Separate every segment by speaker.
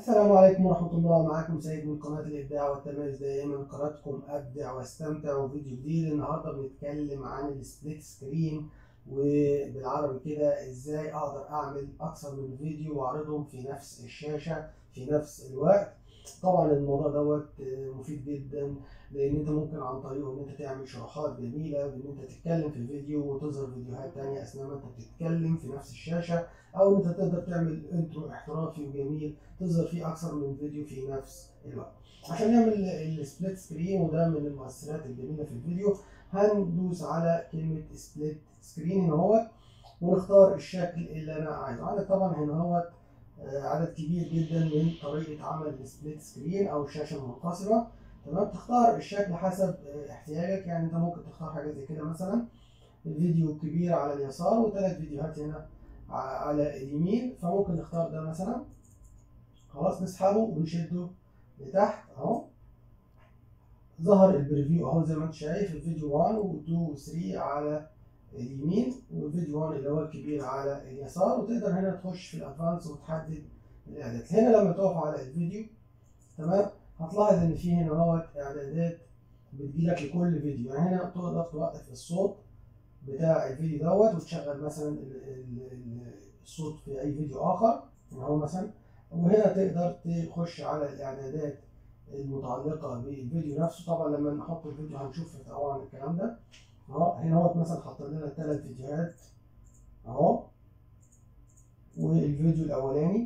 Speaker 1: السلام عليكم ورحمة الله معاكم سيد من قناة الإبداع والتميز دائما قناتكم أبدع واستمتع وفيديو جديد النهاردة بنتكلم عن السبليت سكرين وبالعربي كده إزاي أقدر أعمل أكثر من فيديو وأعرضهم في نفس الشاشة في نفس الوقت طبعا الموضوع دوت مفيد جدا لان انت ممكن عن طريقه ان انت تعمل شروحات جميله بان انت تتكلم في فيديو وتظهر فيديوهات تانية اثناء ما انت بتتكلم في نفس الشاشه او ان انت تقدر تعمل انترو احترافي وجميل تظهر فيه اكثر من فيديو في نفس الوقت عشان نعمل السبليت سكرين وده من المؤثرات الجميله في الفيديو هندوس على كلمه سبليت سكرين هنا اهوت ونختار الشكل اللي انا عايزه عندك طبعا هنا اهوت عدد كبير جدا من طريقه عمل السبليت سكرين او الشاشه المنقسمه تمام تختار الشكل حسب احتياجك يعني انت ممكن تختار حاجه زي كده مثلا فيديو كبير على اليسار وثلاث فيديوهات هنا على اليمين فممكن نختار ده مثلا خلاص نسحبه ونشده لتحت اهو ظهر البريفيو اهو زي ما انت شايف الفيديو 1 و2 و3 على اليمين والفيديو 1 اللي هو الكبير على اليسار وتقدر هنا تخش في الادفانس وتحدد الاعدادات هنا لما تقف على الفيديو تمام هتلاحظ ان في هنا اهوت اعدادات بتجيلك لكل فيديو يعني هنا تقدر توقف الصوت بتاع الفيديو دوت وتشغل مثلا الصوت في اي فيديو اخر اهو مثلا وهنا تقدر تخش على الاعدادات المتعلقه بالفيديو نفسه طبعا لما نحط الفيديو هنشوف طبعا الكلام ده اهو هنا هو مثلا حط لنا ثلاث فيديوهات اهو والفيديو الاولاني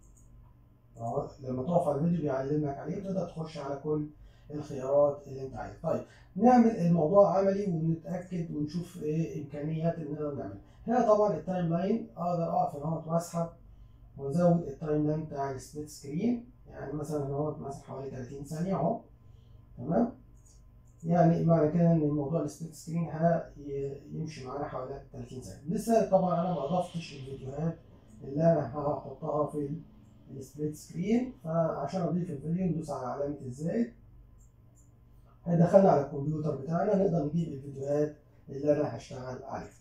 Speaker 1: اهو لما تقف على الفيديو بيعلمك عليه وتقدر تخش على كل الخيارات اللي انت عايزها طيب نعمل الموضوع عملي ونتاكد ونشوف ايه امكانيات اللي نقدر نعملها هنا طبعا التايم لاين اقدر اقف هنا اهوت واسحب وازود التايم لاين بتاع السبليت سكرين يعني مثلا هنا اهوت مثلا حوالي 30 ثانيه اهو تمام يعني معنى كده ان الموضوع السبليت سكرين هيمشي معانا حوالي 30 ثانيه لسه طبعا انا ما اضفتش الفيديوهات اللي انا هحطها في السبليت سكرين فعشان اضيف الفيديو ندوس على علامه الزائد هيدخلنا على الكمبيوتر بتاعنا نقدر نجيب الفيديوهات اللي انا هشتغل عليها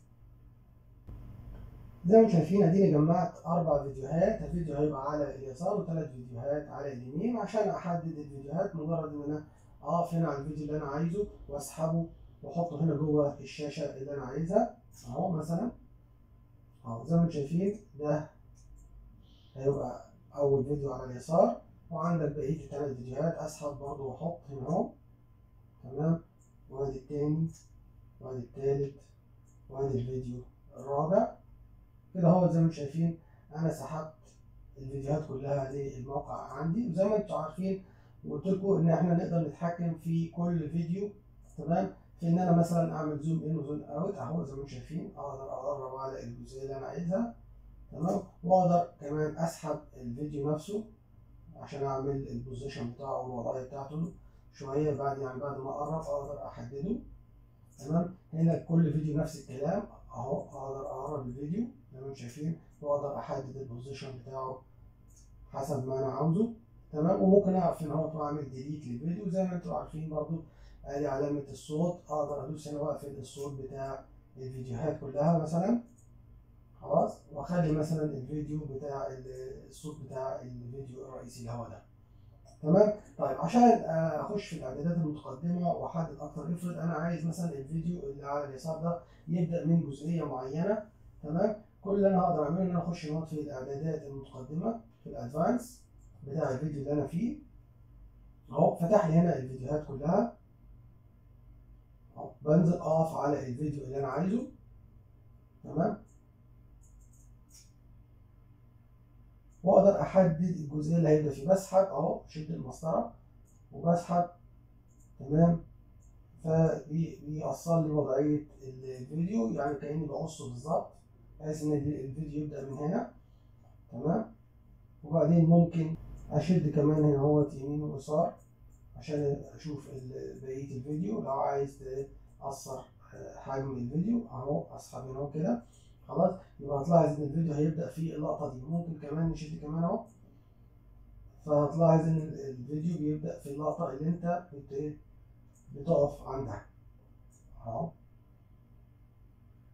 Speaker 1: زي ما انتم شايفين اديني جمعت اربع فيديوهات الفيديو هيبقى على اليسار وثلاث فيديوهات على اليمين عشان احدد الفيديوهات مجرد ان انا اقف هنا على الفيديو اللي انا عايزه واسحبه واحطه هنا جوه الشاشه اللي انا عايزها اهو مثلا اهو زي ما انتم شايفين ده هيبقى اول فيديو على اليسار وعندك بقيه الثلاث فيديوهات اسحب برضه واحط هنا اهو تمام وادي التاني وادي التالت وادي الفيديو الرابع كده هو زي ما انتم شايفين انا سحبت الفيديوهات كلها للموقع عندي وزي ما انتم عارفين وقلت لكم ان احنا نقدر نتحكم في كل فيديو تمام في ان انا مثلا اعمل زوم ان وزوم اوت اهو زي ما انتم شايفين اقدر اقرب على الجزئيه اللي انا عايزها تمام واقدر كمان اسحب الفيديو نفسه عشان اعمل البوزيشن بتاعه والوضعيه بتاعته شويه بعد يعني بعد ما اقرب اقدر احدده تمام هنا كل فيديو نفس الكلام اهو اقدر اقرب الفيديو زي ما انتم شايفين واقدر احدد البوزيشن بتاعه حسب ما انا عاوزه تمام وممكن اقف هنا اهوت واعمل ديليت للفيديو زي ما انتم عارفين برضو ادي علامه الصوت اقدر ادوس هنا واقفل الصوت بتاع الفيديوهات كلها مثلا خلاص واخلي مثلا الفيديو بتاع الصوت بتاع الفيديو الرئيسي اللي هو ده تمام طيب عشان اخش في الاعدادات المتقدمه واحدد اكتر افرض انا عايز مثلا الفيديو اللي على اليسار ده يبدا من جزئيه معينه تمام كل اللي انا هقدر اعمله ان انا اخش هنا في الاعدادات المتقدمه في الادفانس بتاع الفيديو اللي انا فيه اهو فتح لي هنا الفيديوهات كلها اهو بنزل اقف على الفيديو اللي انا عايزه تمام واقدر احدد الجزئيه اللي هيبدا فيه بسحب اهو شد المسطره وبسحب تمام فبيأثر لي وضعيه الفيديو يعني كاني بقصه بالظبط بحيث ان الفيديو يبدا من هنا تمام وبعدين ممكن اشد كمان هنا اهوت يمين ويسار عشان اشوف بقيه الفيديو لو عايز تأثر حجم الفيديو اهو اسحب هنا اهو كده خلاص يبقى هتلاحظ ان الفيديو هيبدا في اللقطه دي ممكن كمان نشد كمان اهو فهتلاحظ ان الفيديو بيبدا في اللقطه اللي انت بتقف عندها اهو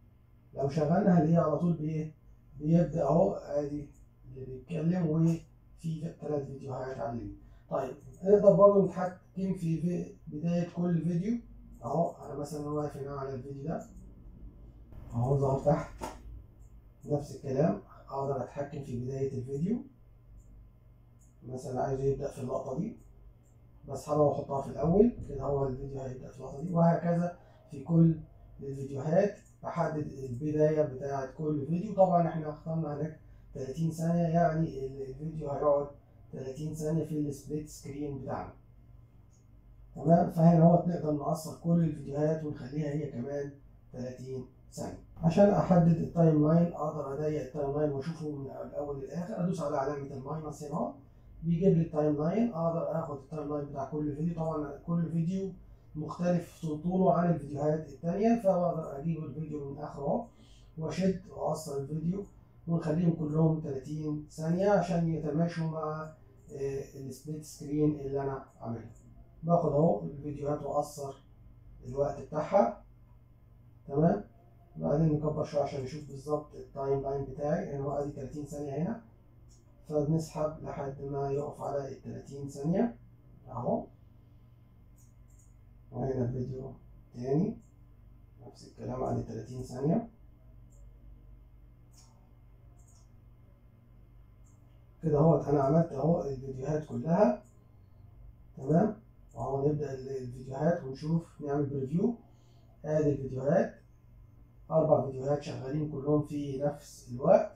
Speaker 1: لو شغلنا هنلاقيه على طول بايه بيبدا اهو ادي اللي بيتكلم في ثلاث فيديوهات على اليمين طيب نقدر برضه نتحكم في, في بداية كل فيديو اهو انا مثلا واقف هنا على الفيديو ده اهو ظهر تحت نفس الكلام اقدر اتحكم في بداية الفيديو مثلا عايزه يبدأ في اللقطة دي بسحبها واحطها في الاول كده هو الفيديو هيبدأ في اللقطة دي وهكذا في كل الفيديوهات بحدد البداية بتاعة كل فيديو طبعا احنا اخترنا هناك 30 ثانية يعني الفيديو هيقعد 30 ثانية في السبليت سكرين بتاعنا تمام فهنا هو نقدر نقصر كل الفيديوهات ونخليها هي كمان 30 ثانية عشان احدد التايم لاين اقدر اضيق التايم لاين واشوفه من الاول للاخر ادوس على علامة الماينس هنا بيجيب لي التايم لاين اقدر اخد التايم لاين بتاع كل فيديو طبعا كل فيديو مختلف طوله عن الفيديوهات التانية فبقدر اجيب الفيديو من اخره اهو واشد واقصر الفيديو ونخليهم كلهم 30 ثانية عشان يتماشوا مع السبليت سكرين اللي انا عاملها باخد اهو الفيديوهات واقصر الوقت بتاعها تمام بعدين نكبر شويه عشان نشوف بالظبط التايم لاين بتاعي يعني هو ادي 30 ثانيه هنا فبنسحب لحد ما يقف على ال 30 ثانيه اهو وهنا الفيديو تاني نفس الكلام على 30 ثانيه كده اهوت انا عملت اهو الفيديوهات كلها تمام وهو نبدا الفيديوهات ونشوف نعمل بريفيو ادي الفيديوهات اربع فيديوهات شغالين كلهم في نفس الوقت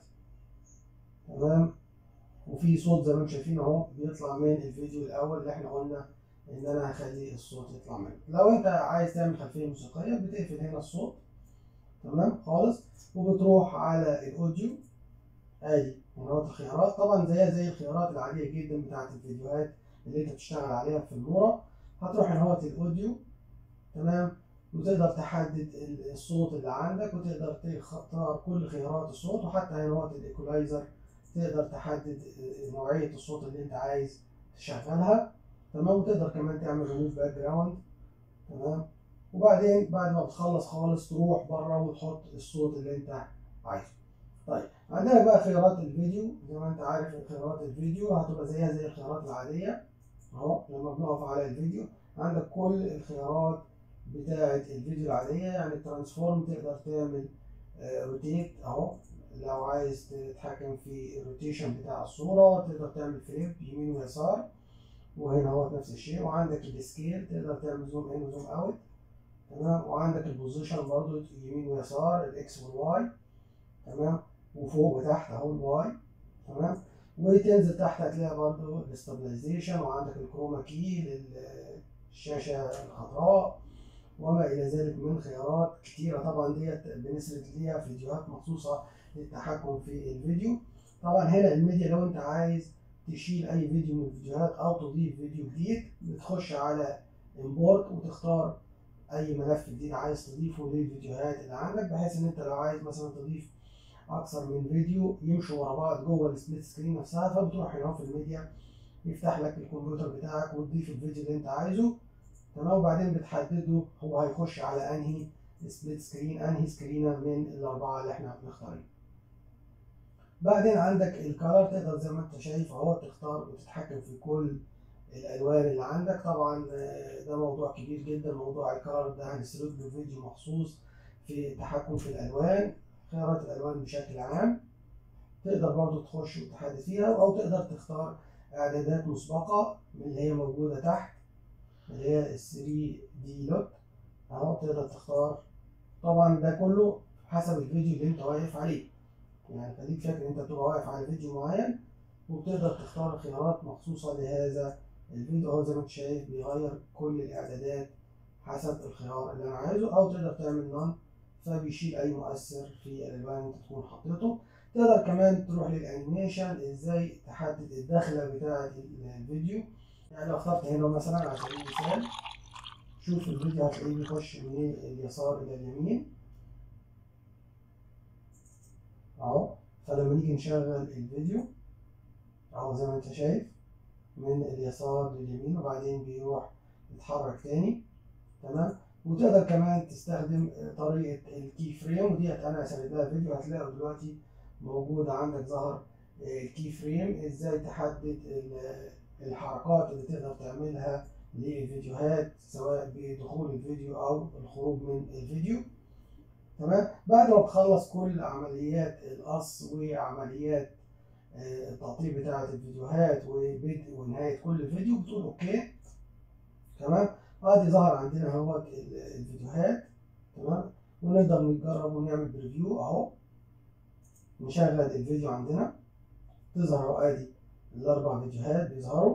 Speaker 1: تمام وفي صوت زي ما انتم شايفين اهو بيطلع من الفيديو الاول اللي احنا قلنا ان انا هخلي الصوت يطلع منه لو انت عايز تعمل خلفيه موسيقيه بتقفل هنا الصوت تمام خالص وبتروح على الاوديو ادي هنا الخيارات طبعا زيها زي الخيارات العاديه جدا بتاعت الفيديوهات اللي انت بتشتغل عليها في المورا هتروح هنا الاوديو تمام وتقدر تحدد الصوت اللي عندك وتقدر تختار كل خيارات الصوت وحتى هنا الايكولايزر تقدر تحدد نوعية الصوت اللي انت عايز تشغلها تمام وتقدر كمان تعمل ريموف باك جراوند تمام وبعدين بعد ما بتخلص خالص تروح بره وتحط الصوت اللي انت عايزه طيب عندنا بقى خيارات الفيديو زي ما انت عارف خيارات الفيديو هتبقى زيها زي الخيارات العادية اهو لما بنقف على الفيديو عندك كل الخيارات بتاعة الفيديو العادية يعني الترانسفورم تقدر تعمل روتيت اهو لو عايز تتحكم في الروتيشن بتاع الصورة تقدر تعمل فليب يمين ويسار وهنا هو نفس الشيء وعندك السكيل تقدر تعمل زوم ان وزوم اوت تمام وعندك البوزيشن برضو يمين ويسار الاكس والواي تمام وفوق وتحت اهو الواي تمام وتنزل تحت هتلاقي برضو الاستابلايزيشن وعندك الكروما كي للشاشة الخضراء وما إلى ذلك من خيارات كتيرة طبعا ديت بنسرد ليها فيديوهات مخصوصة للتحكم في الفيديو طبعا هنا الميديا لو انت عايز تشيل اي فيديو من الفيديوهات او تضيف فيديو جديد بتخش على امبورت وتختار اي ملف جديد عايز تضيفه للفيديوهات اللي عندك بحيث ان انت لو عايز مثلا تضيف اكثر من فيديو يمشوا ورا بعض جوه السبليت سكرين نفسها فبتروح هنا في الميديا يفتح لك الكمبيوتر بتاعك وتضيف الفيديو اللي انت عايزه تمام وبعدين بتحدده هو هيخش على انهي سبليت سكرين انهي سكرينه من الاربعه اللي احنا مختارين بعدين عندك الكالر تقدر زي ما انت شايف اهو تختار وتتحكم في كل الالوان اللي عندك طبعا ده موضوع كبير جدا موضوع الكالر ده هنسرد له فيديو مخصوص في التحكم في الالوان خيارات الالوان بشكل عام تقدر برضو تخش وتحدد فيها او تقدر تختار اعدادات مسبقه من اللي هي موجوده تحت اللي هي ال 3 دي لوت اهو تقدر تختار طبعا ده كله حسب الفيديو اللي انت واقف عليه يعني خليك فاكر انت بتبقى واقف على فيديو معين وبتقدر تختار خيارات مخصوصة لهذا الفيديو اهو زي ما انت شايف بيغير كل الاعدادات حسب الخيار اللي انا عايزه او تقدر تعمل نون فبيشيل اي مؤثر في الالوان اللي انت تكون حطيته تقدر كمان تروح للانيميشن ازاي تحدد الدخلة بتاعة الفيديو يعني لو اخترت هنا مثلا على سبيل المثال شوف الفيديو هتلاقيه بيخش من اليسار الى اليمين اهو فلما نيجي نشغل الفيديو اهو زي ما انت شايف من اليسار لليمين وبعدين بيروح يتحرك تاني تمام وتقدر كمان تستخدم طريقة الكي فريم وديت انا سردها فيديو هتلاقوا دلوقتي موجود عندك ظهر الكي فريم ازاي تحدد الحركات اللي تقدر تعملها للفيديوهات سواء بدخول الفيديو او الخروج من الفيديو تمام بعد ما تخلص كل عمليات القص وعمليات التقطيع بتاعة الفيديوهات وبدء ونهاية كل فيديو بتقول اوكي تمام ادي ظهر عندنا اهوت الفيديوهات تمام ونقدر نجرب ونعمل بريفيو اهو نشغل الفيديو عندنا تظهر اهو ادي الاربع فيديوهات بيظهروا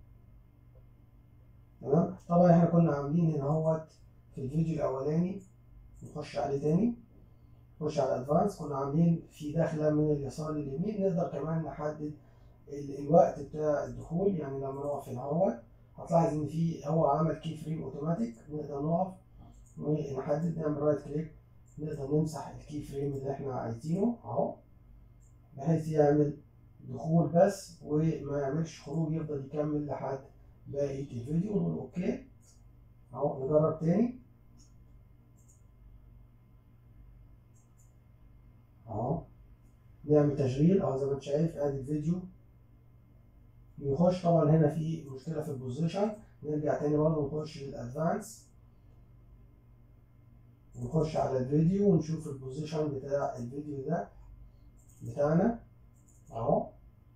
Speaker 1: تمام طبعا احنا كنا عاملين هنا اهوت في الفيديو الاولاني نخش عليه تاني نخش على ادفانس كنا عاملين في داخله من اليسار لليمين نقدر كمان نحدد الوقت بتاع الدخول يعني لما نقف هنا اهوت هتلاحظ ان في هو عمل كي فريم اوتوماتيك نقدر نقف ونحدد نعمل رايت كليك نقدر نمسح الكي فريم اللي احنا عايزينه اهو بحيث يعمل دخول بس وما يعملش خروج يفضل يكمل لحد باقي الفيديو ونقول اوكي اهو نجرب تاني اهو نعمل تشغيل اهو زي ما انت شايف ادي الفيديو بيخش طبعا هنا في مشكله في البوزيشن نرجع تاني برضه نخش للادفانس ونخش على الفيديو ونشوف البوزيشن بتاع الفيديو ده بتاعنا اهو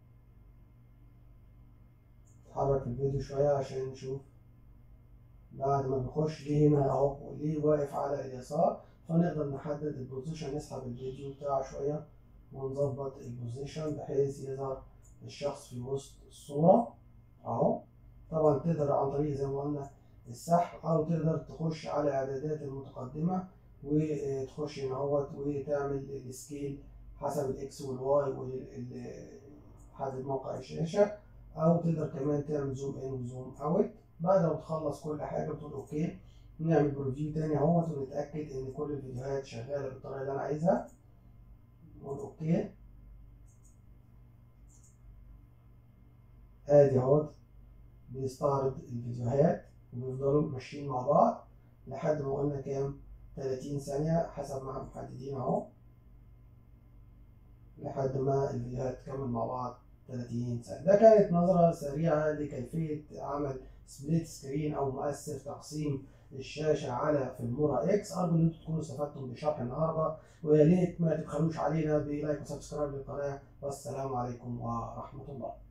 Speaker 1: نحرك الفيديو شوية عشان نشوف بعد ما بيخش ليه هنا اهو ليه واقف على اليسار فنقدر نحدد البوزيشن نسحب الفيديو بتاعه شوية ونظبط البوزيشن بحيث يظهر الشخص في وسط الصورة اهو طبعا تقدر عن طريق زي ما قلنا السحب او تقدر تخش على اعدادات المتقدمة وتخش هنا اهوت وتعمل السكيل حسب الاكس والواي وتحدد موقع الشاشة او تقدر كمان تعمل زوم ان وزوم اوت بعد ما تخلص كل حاجة بتقول اوكي نعمل بريفيو تاني اهوت ونتأكد ان كل الفيديوهات شغالة بالطريقة اللي انا عايزها نقول اوكي ادي اهوت بيستعرض الفيديوهات وبيفضلوا ماشيين مع بعض لحد ما قلنا كام 30 ثانية حسب ما محددين اهو لحد ما الفيديوهات تكمل مع بعض 30 ثانية ده كانت نظرة سريعة لكيفية عمل سبليت سكرين أو مؤثر تقسيم الشاشة على فيلمورا اكس أرجو إن انتم تكونوا استفدتم بشرح النهاردة ويا ريت ما تبخلوش علينا بلايك وسبسكرايب للقناة والسلام عليكم ورحمة الله